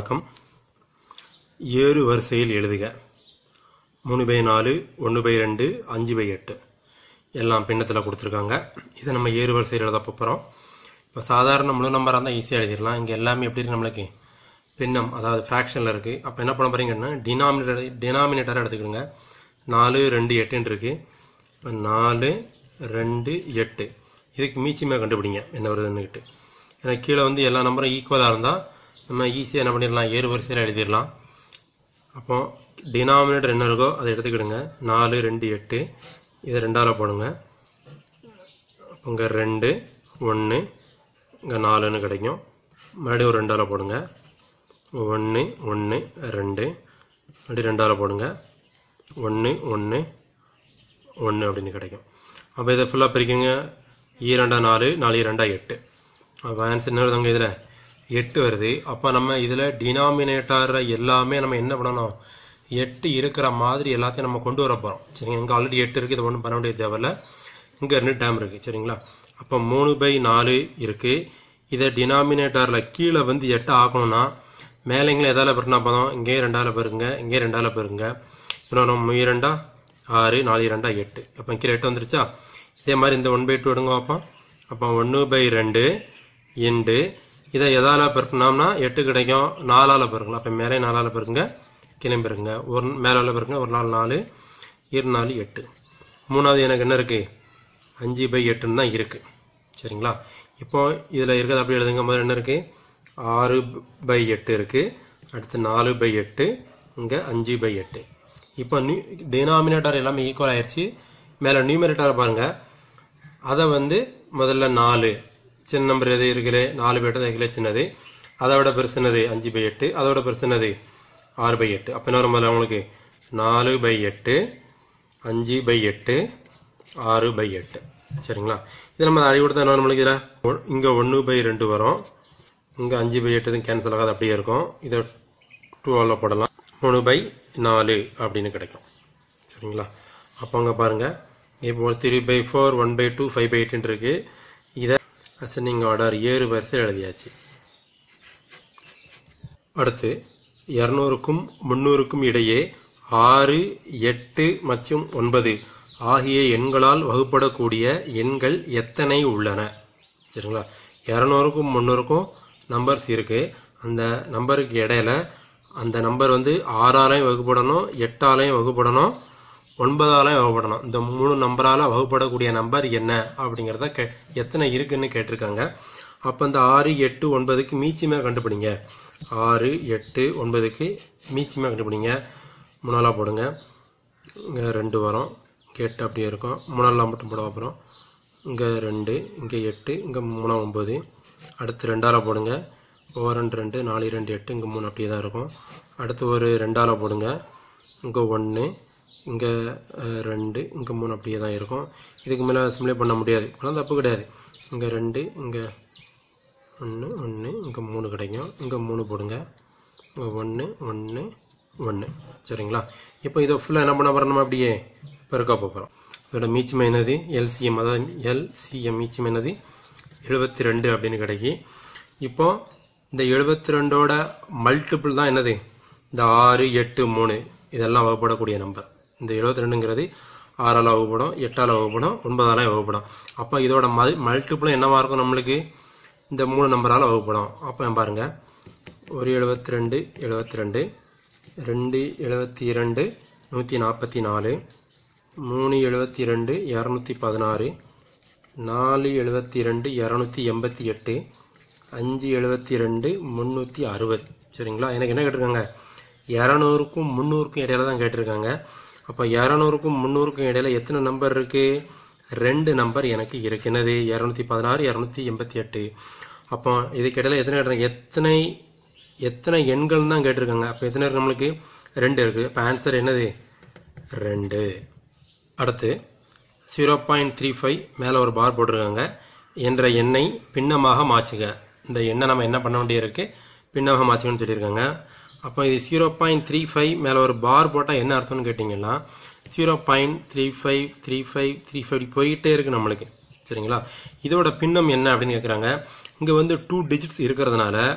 வணக்கம் ஏறு வரிசையில் எழுதுக மூணு பை நாலு ஒன்று பை ரெண்டு அஞ்சு பை எட்டு எல்லாம் பின்னத்தில் கொடுத்துருக்காங்க இதை நம்ம ஏறு வரிசையில் எழுத போகிறோம் இப்போ சாதாரண முழு நம்பராக இருந்தால் ஈஸியாக எழுதிடலாம் இங்கே எல்லாமே எப்படி இருக்கு நம்மளுக்கு பின்னம் அதாவது ஃப்ராக்ஷனில் இருக்குது அப்போ என்ன பண்ண போகிறீங்கன்னா டினாமினேட்டர் டினாமினேட்டராக எடுத்துக்கிடுங்க நாலு ரெண்டு எட்டுன்னு இருக்குது இப்போ நாலு ரெண்டு எட்டு இதுக்கு மீச்சியமாக கண்டுபிடிங்க என்ன வருதுன்னுக்கிட்டு ஏன்னா கீழே வந்து எல்லா நம்பரும் ஈக்குவலாக இருந்தால் நம்ம ஈஸியாக என்ன பண்ணிடலாம் ஏறு வரிசையில் எழுதிடலாம் அப்போ டினாமினேட்டர் என்ன இருக்கோ அதை எடுத்துக்கிடுங்க நாலு ரெண்டு எட்டு இதை ரெண்டாவில் போடுங்க இங்கே ரெண்டு ஒன்று இங்கே நாலுன்னு கிடைக்கும் மறுபடியும் ஒரு ரெண்டாவில் போடுங்க ஒன்று ஒன்று ரெண்டு மறுபடியும் ரெண்டாவில் போடுங்க ஒன்று ஒன்று ஒன்று அப்படின்னு கிடைக்கும் அப்போ இதை ஃபுல்லாக பிரிக்குங்க ஈரெண்டா நாலு நாலு இரண்டா எட்டு அப்போ ஆன்சர் என்ன வருதுங்க இதில் எட்டு வருது அப்போ நம்ம இதில் டினாமினேட்டர் எல்லாமே நம்ம என்ன பண்ணணும் எட்டு இருக்கிற மாதிரி எல்லாத்தையும் நம்ம கொண்டு வர போகிறோம் சரிங்க இங்கே ஆல்ரெடி எட்டு இருக்குது இது ஒன்றும் பண்ண வேண்டிய தேவையில்ல இங்கே ரெண்டு டேம் இருக்குது சரிங்களா அப்போ மூணு பை நாலு இருக்குது இதை டினாமினேட்டரில் கீழே வந்து எட்டு ஆக்கணும்னா மேலேங்களை எதால் பெருனா பதம் இங்கே ரெண்டாவில் பெருங்க இங்கே ரெண்டாவில் பெருங்க இன்னொன்று இரண்டா ஆறு நாலு இரண்டா எட்டு அப்போ கீழே எட்டு வந்துருச்சா இதே மாதிரி இந்த ஒன் பை டூ எடுங்க அப்போ அப்போ ஒன்று பை ரெண்டு இண்டு இதை எதால் பெருக்கினோம்னா எட்டு கிடைக்கும் நாலால் பெருக்கலாம் அப்போ மேலே நாலால் பெருக்குங்க கீழே பெருக்குங்க ஒரு மேலால் பெருக்குங்க ஒரு நாள் நாலு இரு நாலு எட்டு மூணாவது எனக்கு என்ன இருக்குது அஞ்சு பை எட்டுன்னு தான் இருக்குது சரிங்களா இப்போ இதில் இருக்கிறது அப்படி எழுதுங்க முதல்ல என்ன இருக்குது ஆறு பை எட்டு இருக்குது அடுத்து நாலு பை எட்டு இங்கே அஞ்சு பை எட்டு இப்போ நியூ டினாமினேட்டர் எல்லாமே ஈக்குவல் ஆயிடுச்சு மேலே நியூமினேட்டர் பாருங்கள் அதை வந்து முதல்ல நாலு சின்ன நம்பர் எது இருக்குல்ல நாலு பை எட்டு இருக்குல்ல சின்னது அதை விட பெருசுனது அஞ்சு பை எட்டு அதோட பெருசுனது ஆறு பை எட்டு அப்போ என்ன வரும் முதல்ல உங்களுக்கு நாலு பை எட்டு அஞ்சு பை எட்டு ஆறு பை எட்டு சரிங்களா இது நம்ம அறிவு கொடுத்தா என்ன நம்மளுக்கு இதில் இங்கே ஒன்று பை ரெண்டு வரும் இங்கே அஞ்சு பை எட்டு கேன்சல் ஆகாது அப்படியே இருக்கும் இதை டூவில் போடலாம் மூணு பை நாலு அப்படின்னு கிடைக்கும் சரிங்களா அப்போ அங்கே பாருங்கள் இப்போ three by four one by two five by எட்டுன்னு இருக்கு இதை அசனிங் ஆர்டர் ஏறு வரிசை எழுதியாச்சு அடுத்து இரநூறுக்கும் முந்நூறுக்கும் இடையே ஆறு எட்டு மற்றும் ஒன்பது ஆகிய எண்களால் வகுப்படக்கூடிய எண்கள் எத்தனை உள்ளன சரிங்களா இரநூறுக்கும் முந்நூறுக்கும் நம்பர்ஸ் இருக்கு அந்த நம்பருக்கு இடையில அந்த நம்பர் வந்து ஆறாலையும் வகுப்படணும் எட்டாலையும் வகுப்படணும் ஒன்பதாலையும் வகுப்படணும் இந்த மூணு நம்பரால வகுப்படக்கூடிய நம்பர் என்ன அப்படிங்கிறத கே எத்தனை இருக்குன்னு கேட்டிருக்காங்க அப்போ இந்த ஆறு எட்டு ஒன்பதுக்கு மீச்சியமே கண்டுபிடிங்க ஆறு எட்டு ஒன்பதுக்கு மீச்சியமே கண்டுபிடிங்க மூணாலாக போடுங்க இங்கே ரெண்டு வரும் இங்கே எட்டு அப்படியே இருக்கும் மூணாலாம் மட்டும் போட அப்புறம் இங்கே ரெண்டு இங்கே எட்டு இங்கே மூணா ஒம்பது அடுத்து ரெண்டால் போடுங்க ஓ ரெண்டு ரெண்டு நாலு ரெண்டு எட்டு இங்கே மூணு அப்படியே தான் இருக்கும் அடுத்து ஒரு ரெண்டால் போடுங்க இங்கே ஒன்று இங்கே ரெண்டு இங்கே மூணு அப்படியே தான் இருக்கும் இதுக்கு மேலே சிம்லே பண்ண முடியாது ஆனால் தப்பு கிடையாது இங்கே ரெண்டு இங்கே ஒன்று ஒன்று இங்கே மூணு கிடைக்கும் இங்கே மூணு போடுங்க இங்கே ஒன்று ஒன்று ஒன்று சரிங்களா இப்போ இதை ஃபுல்லாக என்ன பண்ண போகிறோம் நம்ம அப்படியே பெருக்க போகிறோம் இதோட மீச்சம் என்னது எல்சிஎம் அதாவது எல்சிஎம் மீச்சம் என்னது எழுபத்தி ரெண்டு அப்படின்னு கிடைக்கி இப்போ இந்த எழுபத்தி ரெண்டோட மல்டிபிள் தான் என்னது இந்த ஆறு எட்டு மூணு இதெல்லாம் வகுப்படக்கூடிய நம்பர் இந்த எழுபத்தி ரெண்டுங்கிறது ஆறால் வகுப்படும் எட்டால் வகுப்படும் ஒன்பதால் வகுப்படும் அப்போ இதோட மல் மல்டிபிளும் என்னவா இருக்கும் நம்மளுக்கு இந்த மூணு நம்பரால் வகுப்படும் அப்போ பாருங்க ஒரு எழுபத்தி ரெண்டு எழுபத்தி ரெண்டு ரெண்டு எழுபத்தி இரண்டு நூற்றி நாற்பத்தி நாலு மூணு எழுபத்தி ரெண்டு இரநூத்தி பதினாறு நாலு எழுபத்தி ரெண்டு இரநூத்தி எண்பத்தி எட்டு அஞ்சு எழுபத்தி ரெண்டு முந்நூற்றி அறுபது சரிங்களா எனக்கு என்ன கேட்டிருக்காங்க இரநூறுக்கும் முந்நூறுக்கும் இடையில தான் கேட்டிருக்காங்க அப்போ இரநூறுக்கும் முந்நூறுக்கும் இடையில எத்தனை நம்பர் இருக்கு ரெண்டு நம்பர் எனக்கு இருக்கு என்னது இரநூத்தி பதினாறு இரநூத்தி எண்பத்தி எட்டு அப்போ இதுக்கு இடையில எத்தனை கேட்டிருக்காங்க எத்தனை எத்தனை எண்கள் தான் கேட்டிருக்காங்க அப்போ எத்தனை இருக்கு நம்மளுக்கு ரெண்டு இருக்கு இப்போ ஆன்சர் என்னது ரெண்டு அடுத்து ஜீரோ பாயிண்ட் த்ரீ ஃபைவ் மேலே ஒரு பார் போட்டிருக்காங்க என்ற எண்ணை பின்னமாக மாற்றுக இந்த எண்ணை நம்ம என்ன பண்ண வேண்டியிருக்கு பின்னமாக மாற்றுங்கன்னு சொல்லியிருக்காங்க அப்போ இது ஜீரோ பாயிண்ட் த்ரீ ஃபைவ் மேலே ஒரு பார் போட்டால் என்ன அர்த்தம்னு கேட்டிங்கன்னா zero point three five three five three five போயிட்டே இருக்கு நம்மளுக்கு சரிங்களா இதோட பின்னம் என்ன அப்படின்னு கேட்குறாங்க இங்கே வந்து டூ டிஜிட்ஸ் இருக்கிறதுனால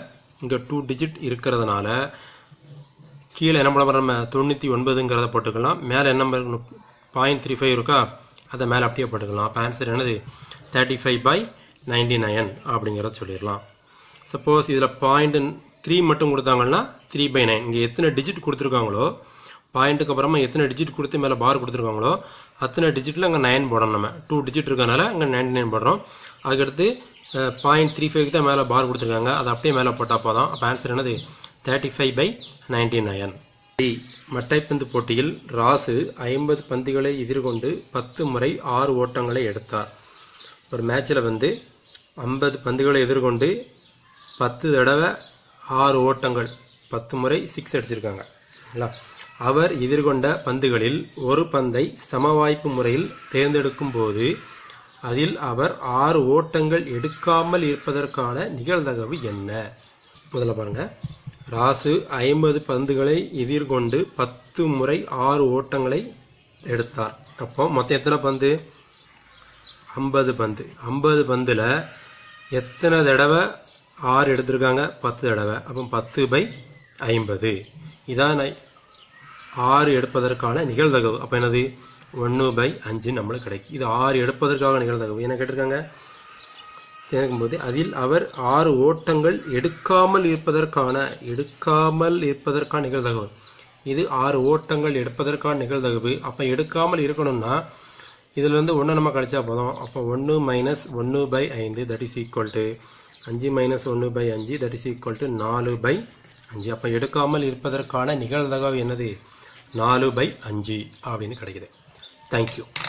இங்கே டூ டிஜிட் இருக்கிறதுனால கீழே என்ன பண்ண போறோம் நம்ம தொண்ணூற்றி ஒன்பதுங்கிறத போட்டுக்கலாம் மேலே என்ன பாயிண்ட் த்ரீ ஃபைவ் இருக்கா அதை மேலே அப்படியே போட்டுக்கலாம் அப்போ ஆன்சர் என்னது thirty five by ninety nine அப்படிங்கிறத சொல்லிடலாம் சப்போஸ் இதில் பாயிண்ட் த்ரீ மட்டும் கொடுத்தாங்கன்னா த்ரீ பை நைன் இங்கே எத்தனை டிஜிட் கொடுத்துருக்காங்களோ பாயிண்ட்டுக்கு அப்புறமா எத்தனை டிஜிட் கொடுத்து மேலே பார் கொடுத்துருக்காங்களோ அத்தனை டிஜிட்டில் அங்கே நைன் போடணும் நம்ம டூ டிஜிட் இருக்கனால அங்கே நைன்டி நைன் போடுறோம் அதுக்கடுத்து பாயிண்ட் த்ரீ ஃபைவ்க்கு தான் மேலே பார் கொடுத்துருக்காங்க அதை அப்படியே மேலே போட்டால் போதும் அப்போ ஆன்சர் என்னது thirty five by ninety nine டி மட்டைப்பந்து போட்டியில் ராசு ஐம்பது பந்துகளை எதிர்கொண்டு பத்து முறை ஆறு ஓட்டங்களை எடுத்தார் ஒரு மேட்ச்சில் வந்து ஐம்பது பந்துகளை எதிர்கொண்டு பத்து தடவை ஆறு ஓட்டங்கள் பத்து முறை சிக்ஸ் அடிச்சிருக்காங்க சரிங்களா அவர் எதிர்கொண்ட பந்துகளில் ஒரு பந்தை சமவாய்ப்பு முறையில் தேர்ந்தெடுக்கும் போது அதில் அவர் ஆறு ஓட்டங்கள் எடுக்காமல் இருப்பதற்கான நிகழ்தகவு என்ன முதல்ல பாருங்க ராசு ஐம்பது பந்துகளை எதிர்கொண்டு பத்து முறை ஆறு ஓட்டங்களை எடுத்தார் அப்போ மொத்தம் எத்தனை பந்து ஐம்பது பந்து ஐம்பது பந்தில் எத்தனை தடவை ஆறு எடுத்திருக்காங்க பத்து தடவை அப்போ பத்து பை ஐம்பது இதான் நை- ஆறு எடுப்பதற்கான நிகழ்தகவு அப்போ என்னது ஒன்று பை அஞ்சு நம்மளுக்கு கிடைக்கும் இது ஆறு எடுப்பதற்காக நிகழ்தகவு என்ன கேட்டிருக்காங்க கேட்கும்போது அதில் அவர் ஆறு ஓட்டங்கள் எடுக்காமல் இருப்பதற்கான எடுக்காமல் இருப்பதற்கான நிகழ்தகவு இது ஆறு ஓட்டங்கள் எடுப்பதற்கான நிகழ்தகவு அப்போ எடுக்காமல் இருக்கணும்னா இதில் வந்து ஒன்று நம்ம கழிச்சா போதும் அப்போ ஒன்று மைனஸ் ஒன்று பை ஐந்து தட் இஸ் ஈக்குவல் டு அஞ்சு மைனஸ் ஒன்று பை அஞ்சு தட் இஸ் ஈக்குவல் டு நாலு பை அஞ்சு அப்போ எடுக்காமல் இருப்பதற்கான நிகழ்தகவு என்னது நாலு பை அஞ்சு அப்படின்னு கிடைக்குது தேங்க்யூ